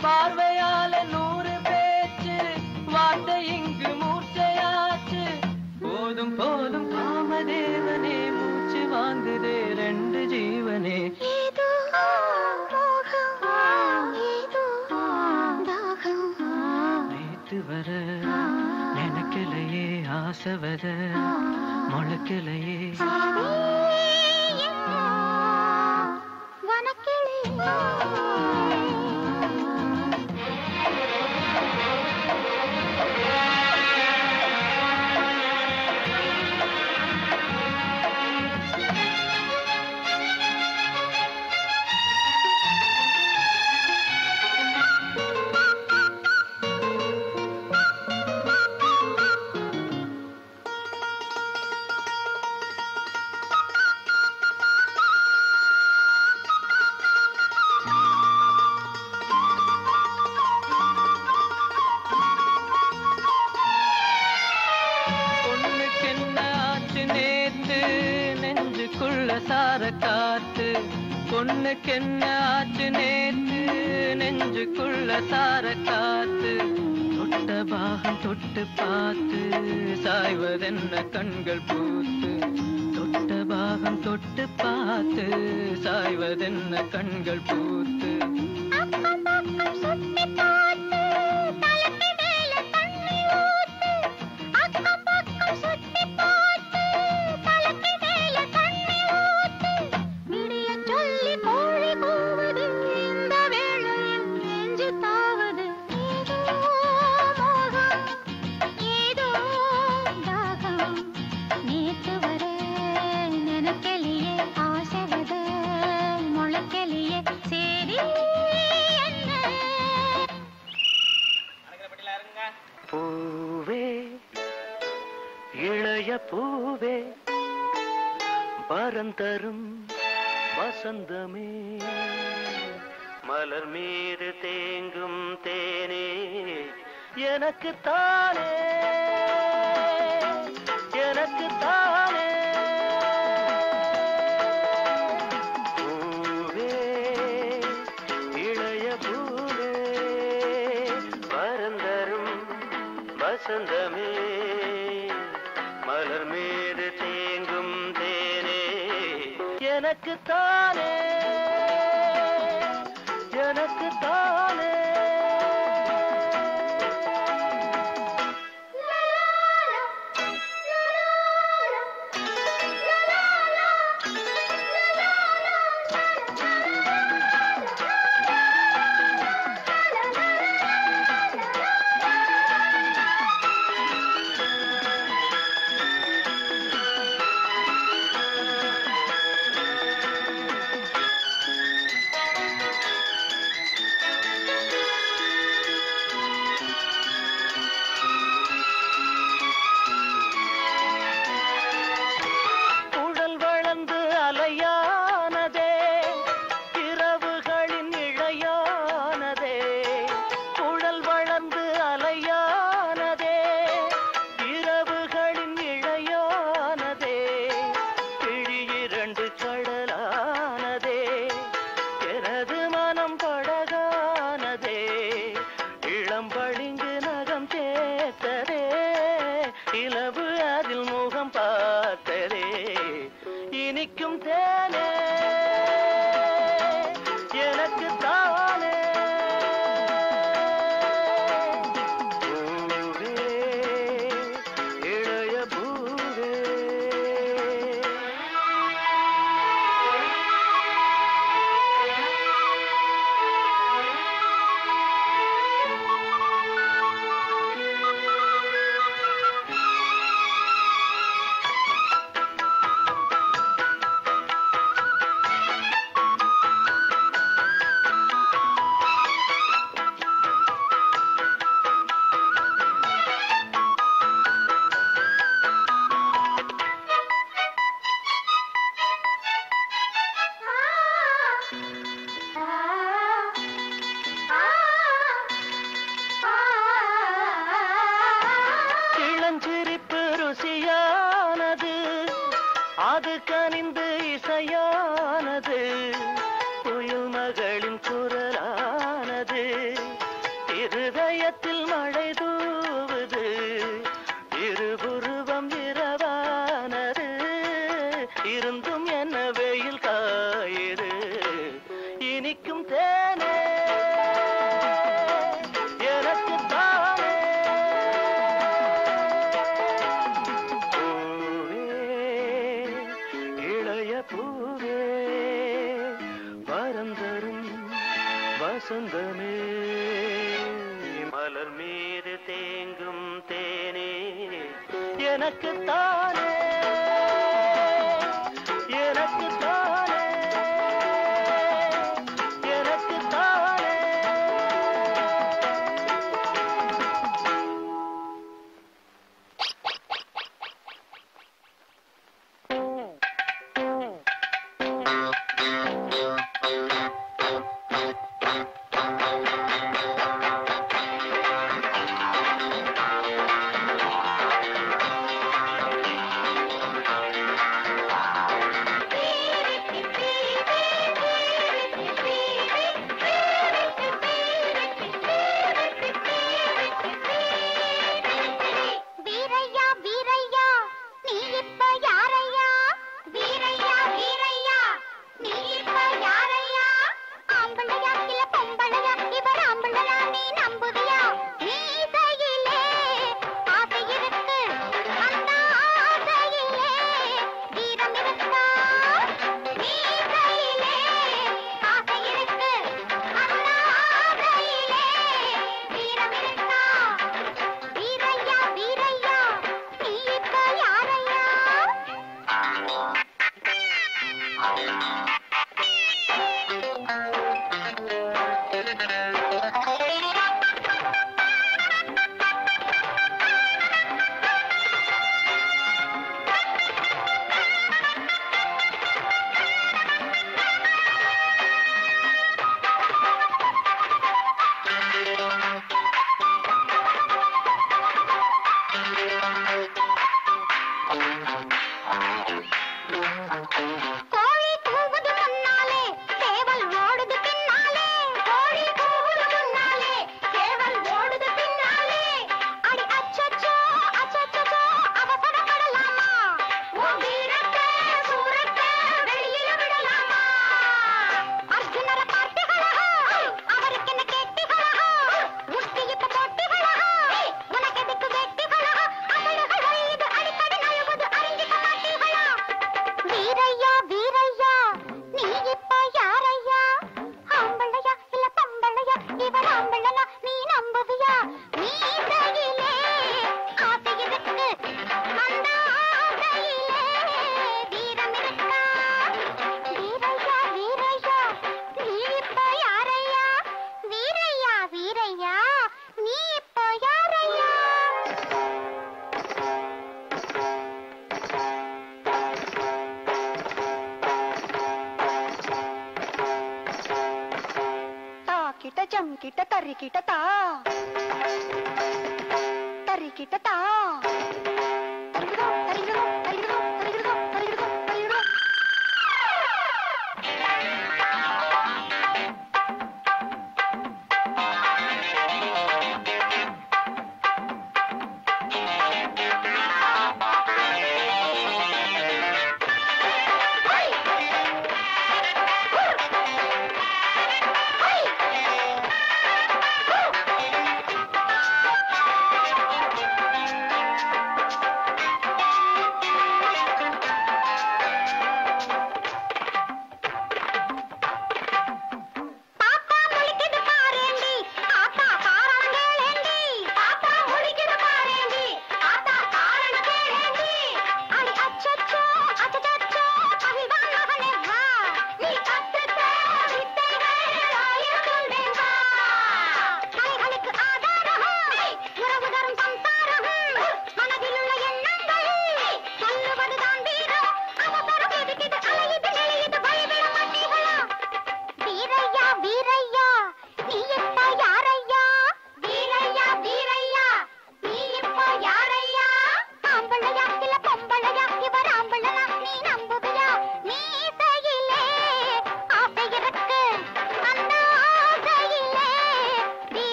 பார்வையால நூறு பேச்சு வார்த்தை இங்கு மூர்ச்சையாச்சு போதும் போதும் காமதேவனே மூச்சு வாங்குதே ரெண்டு ஜீவனே ஏதோ மோகம் ஏதோ தாகம் நேத்து வர நினைக்கலையே ஆசை வர முளைக்கலையே பொண்ணுக்கு என்ன ஆச்சு நேத்து நெஞ்சுக்குள்ள சார காத்து பொண்ணுக்கு என்ன ஆச்சு நேத்து நெஞ்சுக்குள்ள சார காத்து தொட்ட பாகம் தொட்டு பார்த்து சாய்வதென்ன கண்கள் பூத்து தொட்ட பாகம் தொட்டு பார்த்து சாய்வதென்ன கண்கள் பூத்து அக்கம் பக்கம் சுத்தி பார்த்து தலைக்கு மேல தண்ணி ஊத்து அக்கம் பக்கம் சுத்தி பார்த்து தலைக்கு மேல தண்ணி ஊத்து விடிய சொல்லி கோழி கூவுது இந்த வேளையில் நெஞ்சு தாவுது ஏதோ மோகம் ஏதோ தாகம் நேத்து வர நினைக்கலையே ஆசை வர முளைக்கலையே சரி என்ன பூவே இளைய பூவே பரந்தரும் வசந்தமே மலர் மீது தேங்கும் தேனே எனக்கு தானே எனக்கு தானே பூவே இளைய பூவே பரந்தரும் வசந்தமே மலர் மீது தேங்கும் தேனே எனக்கு தானே எனக்கு தானே la வசந்தமே மலர் மீது தேங்கும் தேனே எனக்கு தானே எனக்கு தானே எனக்கு தானே வீரையா வீரையா நீ இப்ப யாரையா வீரையா வீரையா நீ இப்ப யாரையா ஆம்பளையா இல்ல பொம்பளையா இவர் ஆம்பளையா நீ நம்புவியா மீசையிலே ஆசை இருக்கு அந்த ஆசையிலே வீரம் இருக்கா மீசையிலே ஆசை இருக்கு அந்த ஆசையிலே வீரம் இருக்கா வீரையா வீரையா நீ இப்ப யாரையா கோழி கூவுது முன்னாலே சேவல் ஓடுது பின்னாலே கோழி கூவுது முன்னாலே சேவல் ஓடுது பின்னாலே அடி அச்சச்சோ அச்சச்சோ அவசரப்படலாமா உன் வீரத்தை சூரத்தை வெளியில விடலாமா அர்ஜுனரை பார்த்தீங்களா அவருக்கு என்ன கேட்டீங்களா முட்டி இப்ப போட்டீங்களா உனக்கு எதுக்கு வெட்டிகளா அவளுகள் இது அடிக்கடி நழுவுது அறிஞ்சிக்க மாட்டீங்களா வீரையா வீரையா நீ இப்ப யாரையா ஆம்பளையா இல்ல பொம்பளையா இவர் ஆம்பளையா நீ நம்புவியா மீசையிலே ஆசை இருக்கு அந்த ஆசையிலே வீரம் இருக்கா வீரையா வீரையா நீ இப்ப யாரையா வீரையா வீரையா நீ இப்ப யாரையா తా కిట జం కిట తర్రి కిట తా తర్రి కిట తా తరిగిదో తరిగిదో తరిగిదో తరిగిదో తరిగిదో తరిగిదో Hey!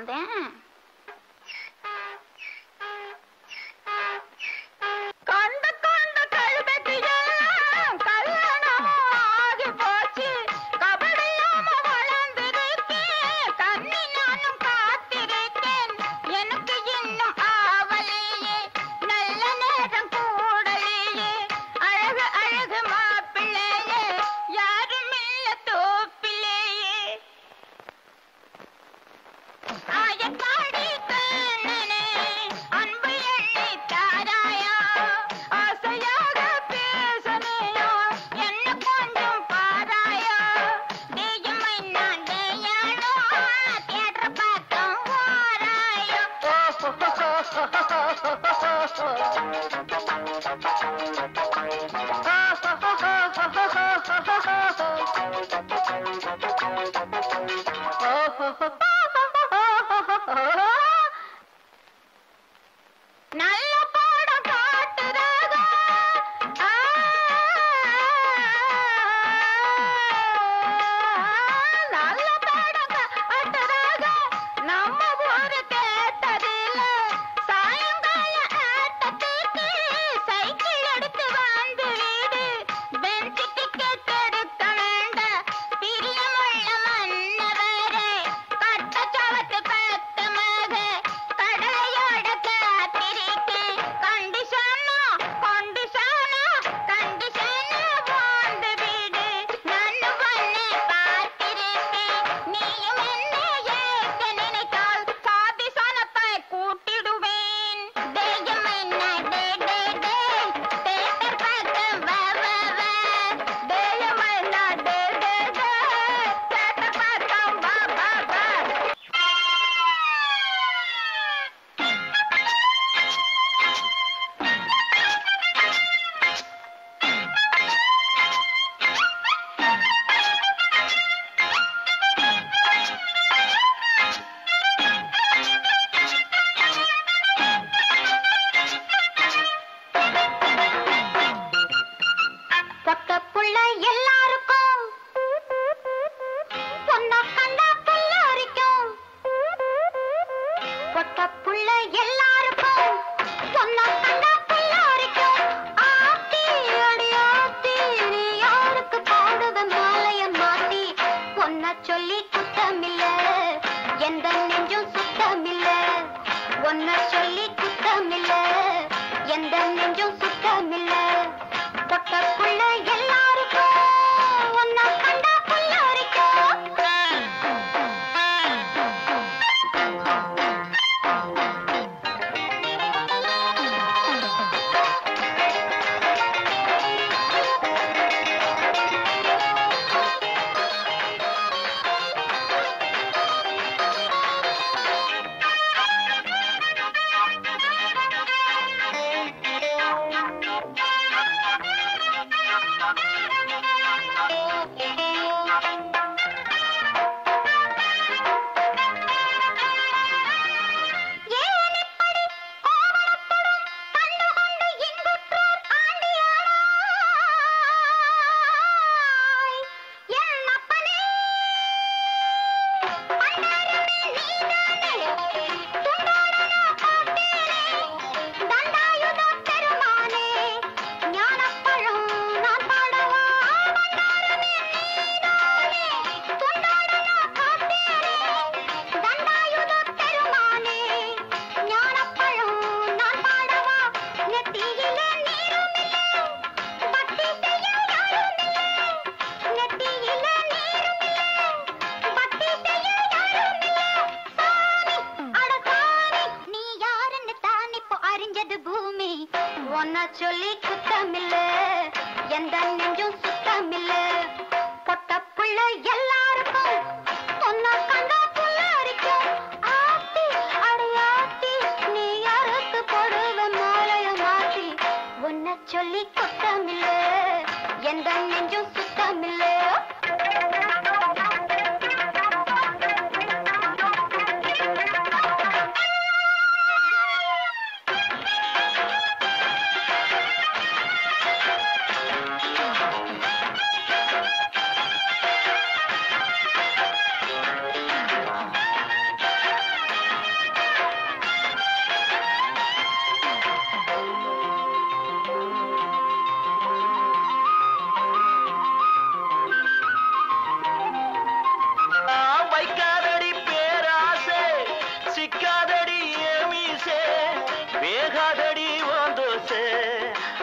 வந்தேன் கண்ட கண்ட கழுதைக்கெல்லாம் கல்யாணமும் ஆகி போச்சு. கபடியாம வளர்ந்திருக்கேன். கன்னி நானும் காத்திருக்கேன். எனக்கு இன்னும் ஆவலையே. நல்ல நேரம் கூடலையே. அழகு அழகு மாப்பிள்ளையே. யாருமில்ல தோப்பிலேயே. ஆயக்காடி கண்ணனே, அன்பு எண்ணி தாராயா? ஆசையாக பேசனையோ, என்ன கொஞ்சம் பாராயா? தேயமை நான் தேயானோ, தேட்டர் பக்கம் வாராயோ. நல்ல பாடம் காட்டுறாங்க ஆ, நல்ல பாடம் காட்டுறாங்க நம்ம ஊரு கேட்டதில்ல சாயங்கால ஆட்டத்துக்கு சைக்கிள் எடுத்து வந்து வீடு பெஞ்ச் டிக்கெட் எடுக்க வேண்டாம் பிரியமுள்ள மன்னவரே கட்டச்சவத்து பத்தமாக கடலையோட காத்திருக்கேன் கண்டிஷனா கண்டிஷனா கண்டிஷனா வாழ்ந்து வீடு நானும் உன்னை பார்த்திருக்கேன் நீயும் என்னை ஏற்க நினைத்தால் சாதி சனத்தை கூட்டிடுவேன் தேயம் என்ன டே டே டே தேட்டர் பக்கம் வா வா வா தேயம் என்ன டே டே டே தேட்டர் பக்கம் வா வா வா பக்கப்புள்ள எல்லாருக்கும் பொண்ண கண்டா புல்லரிக்கும் பொட்டப்புள்ள எல்லாருக்கும் பொண்ண கண்டா புல்லரிக்கும் ஆத்தி அடி ஆத்தி நீ யாருக்கு பாடுவ மாலைய மாத்தி பொண்ண சொல்லி குத்தமில்ல எந்த நெஞ்சும் சுத்தமில்ல ஒன்ன சொல்லி குத்தமில்ல எந்த நெஞ்சும் சுத்தமில்ல பொட்டப்புள்ள எல்லாருக்கும் ஒன்ன கண்டா புல்லரிக்கும் ஏன் இப்படி கோவணப்படும் கண்டுகொண்டு இங்குற்றோர் ஆண்டியானாய்? என் அப்பனே, பண்டாரமே நீதானே, துண்டோடு நான் பார்த்தேனே, தண்டாயுத பெருமானே, ஞானப்பழம் நான் பாடவா? பண்டாரமே நீதானே, துண்டோடு நான் பார்த்தேனே, தண்டாயுத பெருமானே, ஞானப்பழம் நான் பாடவா? நெத்தியிலே நீருமில்லை, பக்தி செய்ய யாருமில்லை. நெத்தியிலே நீருமில்லை, பக்தி செய்ய யாருமில்லை. சாமி, அட சாமி, நீ யாருன்னு தான் இப்போ அறிஞ்சது பூமி உன்ன சொல்லி குத்தமில்ல எந்த நெஞ்சும் சுத்தமில்ல பொட்டப்புள்ள எல்லாருக்கும் உன்ன கண்டா புல்லரிக்கும் ஆத்தி அடையாத்தி நீ யாருக்கு போடுவ மாலைய மாத்தி உன்ன சொல்லி குத்தமில்ல எந்த நெஞ்சும் சுத்தமில்ல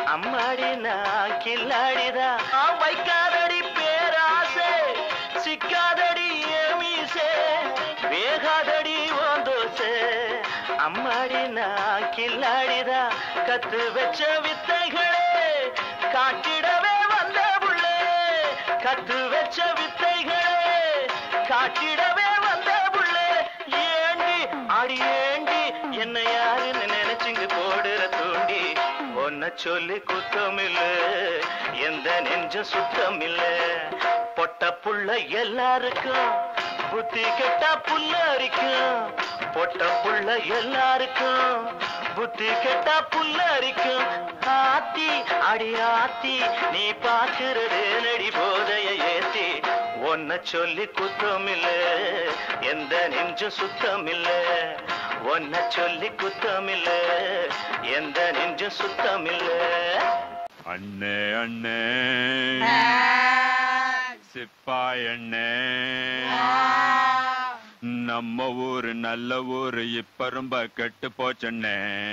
அம்மாடி நான் கில்லாடிதான் வைக்காதடி பேராசை சிக்காதடி ஏமீசே வேகாதடி ஓந்தோசே அம்மாடி நான் கில்லாடிதான் கத்து வச்ச வித்தைகளே காட்டிடவே வந்த புள்ளே கத்து வச்ச வித்தைகளே காட்டிடவே வந்த புள்ளே ஏண்டி அடி ஏண்டி என்ன யாருன்னு நினைச்சுங்க போடுற தூண்டி ஒன்ன சொல்லி குத்தம் இல்ல எந்த நெஞ்சம் சுத்தம் இல்ல பொட்ட புள்ள எல்லாருக்கும் புத்தி கெட்டா புல்ல அரிக்கும் பொட்ட புள்ள எல்லாருக்கும் புத்தி கெட்டா புல்ல அரிக்கும் ஆத்தி அடி ஆத்தி நீ பாக்குறது நடி போதைய ஏத்தி ஒன்ன சொல்லி குத்தம் இல்ல எந்த நெஞ்சும் சுத்தம் இல்ல ஒன்ன சொல்லி குத்தம் இல்ல எந்த நெஞ்சும் சுத்தம் இல்ல அண்ணே அண்ணே சிப்பாய் அண்ணே நம்ம ஊரு நல்ல ஊரு இப்ப ரொம்ப கெட்டு போச்சண்ணே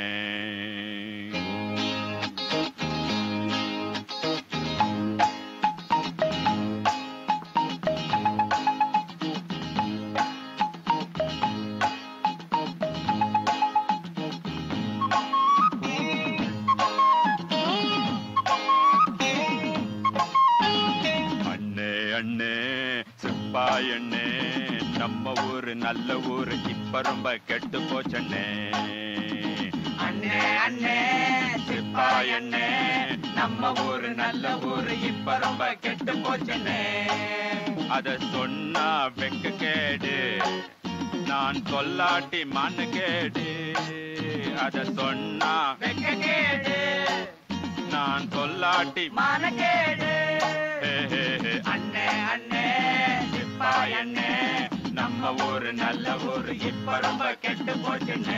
அண்ணே அண்ணே சிப்பாய் அண்ணே நம்ம ஊரு நல்ல ஊரு இப்ப ரொம்ப கெட்டு போச்சண்ணே அண்ணே அண்ணே சிப்பாய் அண்ணே நம்ம ஊரு நல்ல ஊரு இப்ப ரொம்ப கெட்டு போச்சுண்ணே அத சொன்னா வெக்க கேடு நான் சொல்லாட்டி மண்ணு கேடு அத சொன்னா வெக்க கேடு நான் சொல்லாட்டி மானக்கேடு ஹே, ஹே, ஹே. அண்ணே அண்ணே சிப்பாய் அண்ணே நம்ம ஊரு நல்ல ஊரு இப்ப ரொம்ப கெட்டு போச்சுண்ணே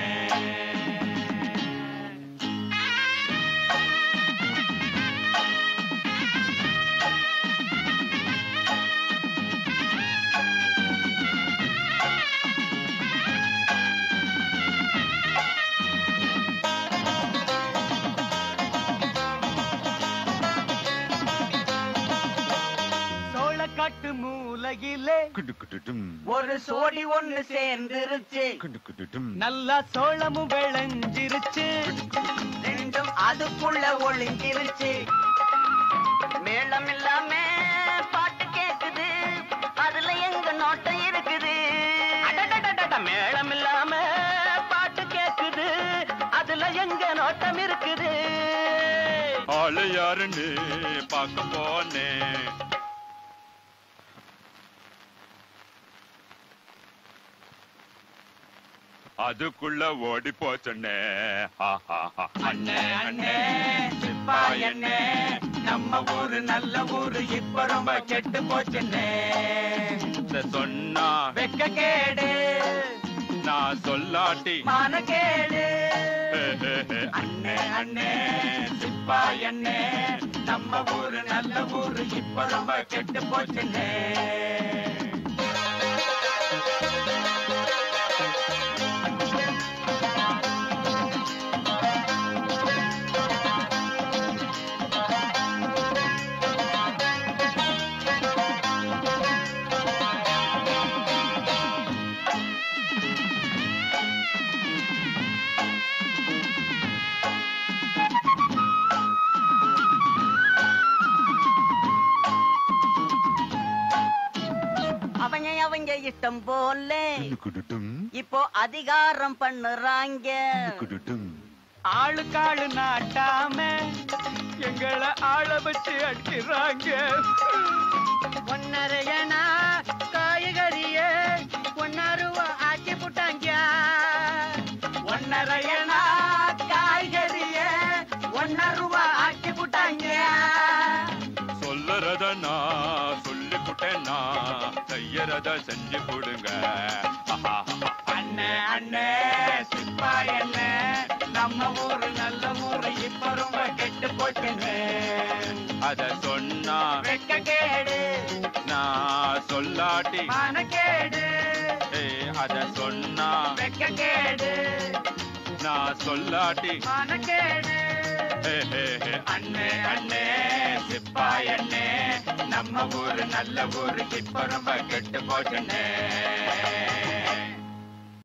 சோளக்காட்டு மூலையிலே குடுகுடுடும், ஒரு சோடி ஒண்ணு சேர்ந்துருச்சு குடுகுடுடும். நல்லா சோளமும் விளைஞ்சிருச்சு ரெண்டும் அதுக்குள்ள ஒளிஞ்சிருச்சு மேளம் இல்லாம பாட்டு கேக்குது அதுல எங்க நோட்டம் இருக்குது அடடடடட, மேளம் இல்லாம பாட்டு கேக்குது அதுல எங்க நோட்டம் இருக்குது ஆளு யாருன்னு பார்க்க போனேன் அதுக்குள்ள ஓடி போச்சண்ணே அண்ணே அண்ணே சிப்பாய் அண்ணே நம்ம ஊரு நல்ல ஊரு இப்ப ரொம்ப கெட்டு போச்சுண்ணே இத சொன்னா வெக்க கேடு நான் சொல்லாட்டி மானக்கேடு ஹே, ஹே, ஹே. அண்ணே அண்ணே சிப்பாய் அண்ணே நம்ம ஊரு நல்ல ஊரு இப்ப ரொம்ப கெட்டு போச்சுண்ணே அவங்க அவங்க இஷ்டம் போல குடுகுடுடும், இப்போ அதிகாரம் பண்ணுறாங்க குடுகுடுடும். ஆளுக்காளு நாட்டாம எங்களை ஆள வச்சு அடிக்கிறாங்க ஒன்னரையனா காய்கறிய ஒன்னாருவா ஆக்கி புட்டாங்க ஒன்னரையனா காய்கறிய ஒன்ன ரூபா ஆக்கி போட்டாங்க சொல்லுறத நான் சொல்லி புட்டேன்னா செய்யறத செஞ்சு கொடுங்க அண்ணே அண்ணே சிப்பாய் அண்ணே நம்ம ஊரு நல்ல ஊரு இப்ப ரொம்ப கெட்டு போச்சுன்னு அத சொன்னா வெக்க கேடு நான் சொல்லாட்டி மானக்கேடு ஏய், அத சொன்னா வெக்க கேடு நான் சொல்லாட்டி மானக்கேடு அண்ணே அண்ணே சிப்பாய் அண்ணே நம்ம ஊரு நல்ல ஊரு இப்ப ரொம்ப கெட்டு போச்சுண்ணே